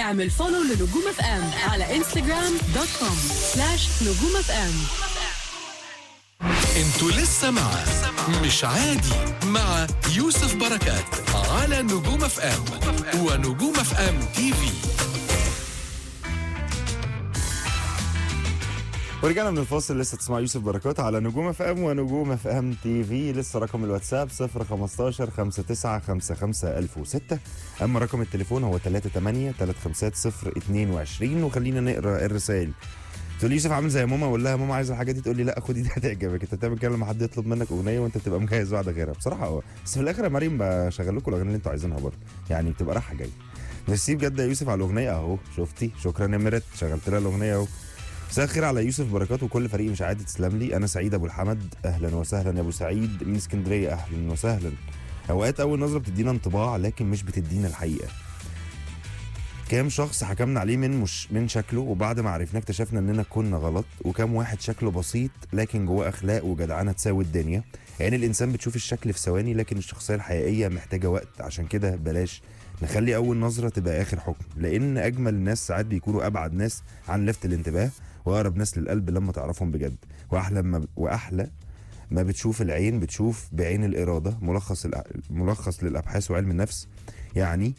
اعمل فولو لنجوم اف ام على انستغرام دوت كوم سلاش نجوم اف ام انتوا لسه مع مش عادي مع يوسف بركات على نجوم اف ام ونجوم اف ام تي في ورجعنا من الفاصل لسه تسمع يوسف بركات على نجوم اف ام ونجوم اف ام تي في لسه رقم الواتساب 015 5955 1006 اما رقم التليفون هو 38 350 22 وخلينا نقرا الرسائل تقول لي يوسف عامل زي ماما اقول لها ماما عايزه الحاجه دي تقول لي لا خدي دي هتعجبك انت بتعمل كده لما حد يطلب منك اغنيه وانت بتبقى مجهز واحده غيرها بصراحه اه بس في الاخر يا مريم بشغل لكم الاغاني اللي انتوا عايزينها برضه يعني بتبقى رايحه جايه ميرسي بجد يا يوسف على الاغنيه اهو شفتي شكرا يا ميرت شغلت لها الاغنيه اهو مساء الخير على يوسف بركات وكل فريق مش عادي تسلم لي انا سعيد ابو الحمد اهلا وسهلا يا ابو سعيد من اسكندريه اهلا وسهلا اوقات اول نظره بتدينا انطباع لكن مش بتدينا الحقيقه كام شخص حكمنا عليه من مش من شكله وبعد ما عرفناه اكتشفنا اننا كنا غلط وكام واحد شكله بسيط لكن جواه اخلاق وجدعنه تساوي الدنيا يعني الانسان بتشوف الشكل في ثواني لكن الشخصيه الحقيقيه محتاجه وقت عشان كده بلاش نخلي اول نظره تبقى اخر حكم لان اجمل الناس ساعات بيكونوا ابعد ناس عن لفت الانتباه واقرب ناس للقلب لما تعرفهم بجد واحلى ما واحلى ما بتشوف العين بتشوف بعين الاراده ملخص الأ- ملخص للابحاث وعلم النفس يعني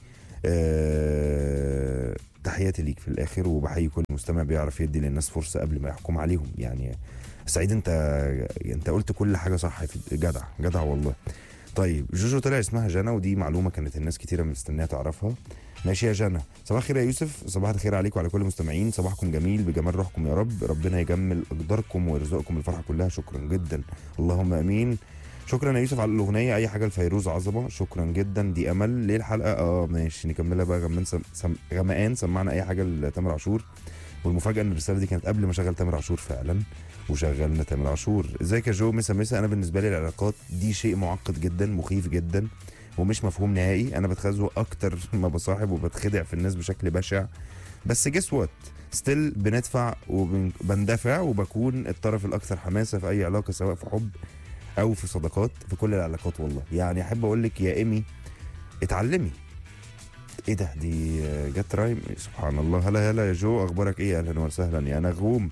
آه تحياتي ليك في الاخر وبحيي كل مستمع بيعرف يدي للناس فرصه قبل ما يحكم عليهم يعني سعيد انت انت قلت كل حاجه صح في جدع جدع والله طيب جوجو طلع اسمها جنى ودي معلومه كانت الناس كتيره مستنيه تعرفها ماشي يا جنى صباح الخير يا يوسف صباح الخير عليكم وعلى كل المستمعين صباحكم جميل بجمال روحكم يا رب ربنا يجمل اقداركم ويرزقكم الفرحه كلها شكرا جدا اللهم امين شكرا يا يوسف على الاغنيه اي حاجه لفيروز عظمه شكرا جدا دي امل ليه الحلقه اه ماشي نكملها بقى غمان سم... سم... غمقان سمعنا اي حاجه لتامر عاشور والمفاجاه ان الرساله دي كانت قبل ما شغل تامر عاشور فعلا وشغلنا تامر عاشور ازيك يا جو مسا مسا انا بالنسبه لي العلاقات دي شيء معقد جدا مخيف جدا ومش مفهوم نهائي انا بتخزوق اكتر ما بصاحب وبتخدع في الناس بشكل بشع بس جس وات ستيل بندفع وبندفع وبكون الطرف الاكثر حماسه في اي علاقه سواء في حب او في صداقات في كل العلاقات والله يعني احب اقول لك يا ايمي اتعلمي ايه ده دي جت رايم سبحان الله هلا هلا يا جو اخبارك ايه اهلا وسهلا يا نغوم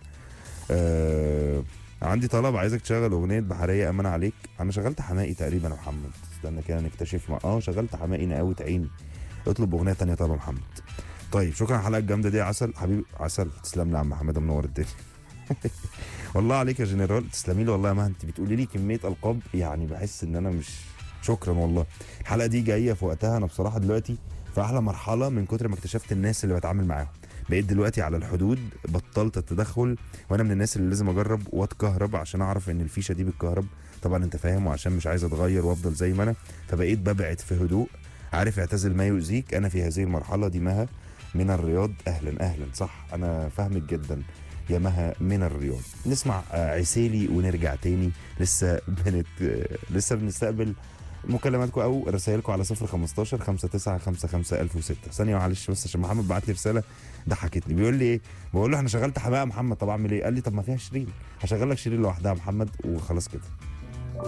آه عندي طلب عايزك تشغل اغنيه بحريه امان عليك انا شغلت حمائي تقريبا يا محمد استنى كده نكتشف مع اه شغلت حمائي نقاوة عيني اطلب اغنيه تانية طبعا محمد طيب شكرا على الحلقه الجامده دي يا عسل حبيبي عسل تسلم لي يا عم حماده منور الدنيا والله عليك يا جنرال تسلمي لي والله يا مها انت بتقولي لي كميه القاب يعني بحس ان انا مش شكرا والله الحلقه دي جايه في وقتها انا بصراحه دلوقتي في احلى مرحله من كتر ما اكتشفت الناس اللي بتعامل معاهم بقيت دلوقتي على الحدود بطلت التدخل وانا من الناس اللي لازم اجرب واتكهرب عشان اعرف ان الفيشه دي بتكهرب طبعا انت فاهم وعشان مش عايز اتغير وافضل زي ما انا فبقيت ببعد في هدوء عارف اعتزل ما يؤذيك انا في هذه المرحله دي مها من الرياض اهلا اهلا صح انا فاهمك جدا يا مها من الرياض نسمع آه، عسيلي ونرجع تاني لسه بنت آه، لسه بنستقبل مكالماتكم او رسائلكم على 015 5955 1006 ثانيه معلش بس عشان محمد بعت لي رساله ضحكتني بيقول لي ايه بقول له انا شغلت حماقه محمد طب اعمل ايه قال لي طب ما فيها شيرين هشغل لك شيرين لوحدها يا محمد وخلاص كده